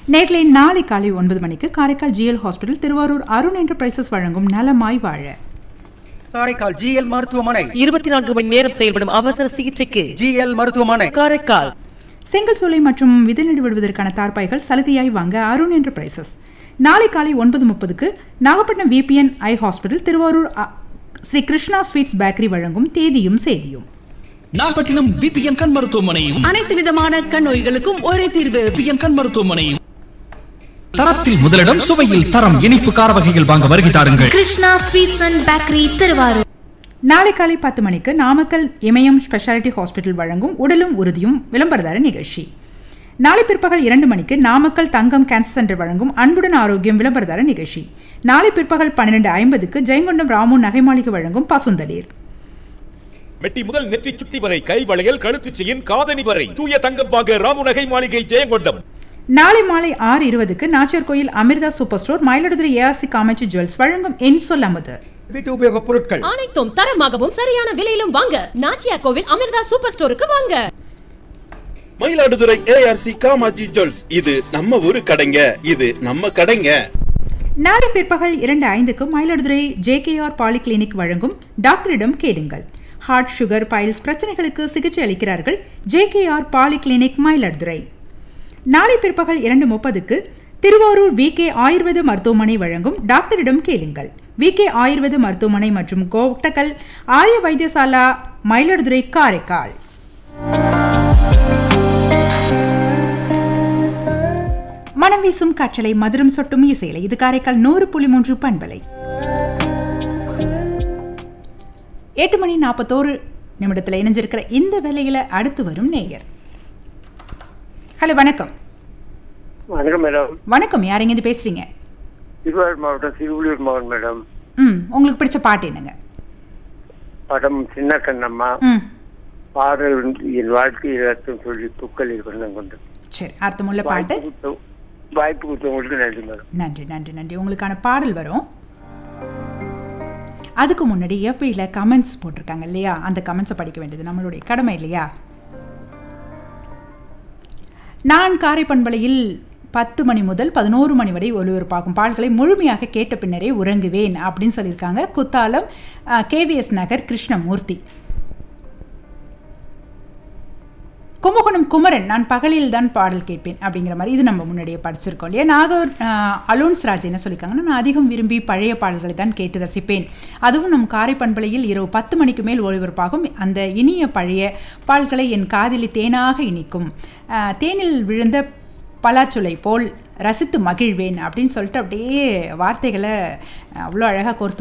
நேர்களை நாளை காலை ஒன்பது மணிக்கு Karaikal GL hospital Thiruvarur Arun enterprises வழங்கும் நலமாய் வாழ காரைக்கால் ஜிஎல் மருத்துவமனை இருபத்தி நான்கு மணி நேரம் செயல்படும் அவசர சிகிச்சைக்கு ஜிஎல் மருத்துவமனை காரைக்கால் செங்கல் சூளை மற்றும் விதைநடு விடுவதற்கான தார்பாய்கள் சலுகையாய் வாங்க அருண் என்டர்பிரைசஸ் நாளை காலை ஒன்பது முப்பதுக்கு Nagapattinam VPN eye hospital Thiruvarur அ, ஸ்ரீ கிருஷ்ணா ஸ்வீட்ஸ் பேக்கரி வழங்கும் தேதியும் செய்தியும் நாகப்பட்டினம் பிபிஎன் கண் மருத்துவமனையும் அனைத்து விதமான கண் நோய்களுக்கும் ஒரே தீர்வு பிபிஎன் கண் மருத்துவமனையும் தரத்தில் முதலிடம் சுவையில் தரம் இனிப்பு கார வகைகள் வாங்க வருகை தாருங்கள் Krishna sweets and bakery Thiruvarur நாளை காலை பத்து மணிக்கு நாமக்கல் இமயம் ஸ்பெஷாலிட்டி ஹாஸ்பிட்டல் வழங்கும் உடலும் உறுதியும் விளம்பரதார நிகழ்ச்சி நாளை பிற்பகல் இரண்டு மணிக்கு நாமக்கல் தங்கம் கேன்சர் சென்டர் வழங்கும் அன்புடன் ஆரோக்கியம் விளம்பரதார நிகழ்ச்சி நாளை பிற்பகல் பன்னிரண்டு ஐம்பதுக்கு ஜெயங்கொண்டம் ராமு நகை மாளிகை வழங்கும் பசுந்தளிர் மெட்டி முதல் நெற்றி சுட்டி வரை கை வளையல் கழுத்து செயின் காதணி வரை தூய தங்கம் வாங்க ராமுநகை மாளிகை ஜெயங்கொண்டம் நாளை மாலை ஆறு இருபதுக்கு Nachiyar Koil Amirtha super store Mayiladuthurai ARC Kamakshi jewels வழங்கும் என்சொல் அமுது வீட்டு உபயோகப் பொருட்கள் அனைத்தும் தரமாகவும் சரியான விலையிலும் வாங்க நாச்சியா கோவில் அமிர்தா சூப்பர் ஸ்டோருக்கு வாங்க மயிலாடுதுறை ஏஆர்சி காமாஜி ஜுவல்ஸ் இது நம்ம ஊரு கடைங்க இது நம்ம கடைங்க நாளை பிற்பகல் இரண்டு ஐந்துக்கு மயிலாடுதுறை ஜேகேஆர் பாலிகிளினிக் வழங்கும் டாக்டரிடம் கேளுங்கள் ஹார்ட் சுகர் பைல்ஸ் பிரச்சனைகளுக்கு சிகிச்சை அளிக்கிறார்கள் ஜேகேஆர் பாலிகிளினிக் மயிலாடுதுறை நாளை பிற்பகல் இரண்டு முப்பதுக்கு திருவாரூர் விகே ஆயுர்வேத மருத்துவமனை வழங்கும் டாக்டரிடம் கேளுங்கள் விகே ஆயுர்வேத மருத்துவமனை மற்றும் கோட்டக்கல் ஆரிய வைத்தியசாலா மயிலாடுதுறை காரைக்கால் மனம் வீசும் காற்றலை மதுரம் சொட்டும் இசையிலை இது காரைக்கால் நூறு புள்ளி மூன்று பண்பலை எட்டு மணி நாற்பத்தோரு நிமிடத்தில் இணைஞ்சிருக்கிற இந்த வேலையில அடுத்து வரும் நேயர் ஹலோ வணக்கம் வணக்கம் மேடம் வணக்கம் யாருங்க இது பேசுறீங்க திருவாரூர் மாவட்டம் சிறுபுலியூர் மாவட்டம் மேடம் ம் உங்களுக்கு பிடிச்ச பாட்டு என்னங்க படம் சின்ன கண்ணம்மா ம் பாடல் வந்து என் வாழ்க்கையில் அர்த்தம் சொல்லி புக்களில் கொண்டு கொண்டு சரி அர்த்தமுள்ள பாட்டு வாய்ப்பு கொடுத்த- வாய்ப்பு கொடுத்தவங்களுக்கு நன்றி மேடம் நன்றி நன்றி நன்றி உங்களுக்கான பாடல் வரும் அதுக்கு முன்னாடி எஃபியில் கமெண்ட்ஸ் போட்டிருக்காங்க இல்லையா அந்த கமெண்ட்ஸை படிக்க வேண்டியது நம்மளுடைய கடமை இல்லையா நான் காரை பண்பலையில் பத்து மணி முதல் பதினோரு மணி வரை ஒலிபரப்பாகும் பாடல்களை முழுமையாக கேட்ட பின்னரே உறங்குவேன் அப்படின்னு சொல்லியிருக்காங்க குத்தாலம் கேவிஎஸ் நகர் கிருஷ்ணமூர்த்தி கும்பகோணம் குமரன் நான் பகலில் தான் பாடல் கேட்பேன் அப்படிங்கிற மாதிரி இது நம்ம முன்னாடியே படிச்சிருக்கோம் இல்லையா நாகூர் ஆஹ், அலோன்ஸ் ராஜ் என்ன சொல்லியிருக்காங்கன்னா நான் அதிகம் விரும்பி பழைய பாடல்களை தான் கேட்டு ரசிப்பேன் அதுவும் நம் காரை பண்பலையில் இரவு பத்து மணிக்கு மேல் ஒளிபரப்பாகும் அந்த இனிய பழைய பாடல்களை என் காதில் தேனாக இனிக்கும் ஆஹ், தேனில் விழுந்த பலாச்சுளை போல் ரசித்து மகிழ்வேன் அப்படின்னு சொல்லிட்டு அப்படியே வார்த்தைகளை அவ்வளோ அழகாக கோர்த்து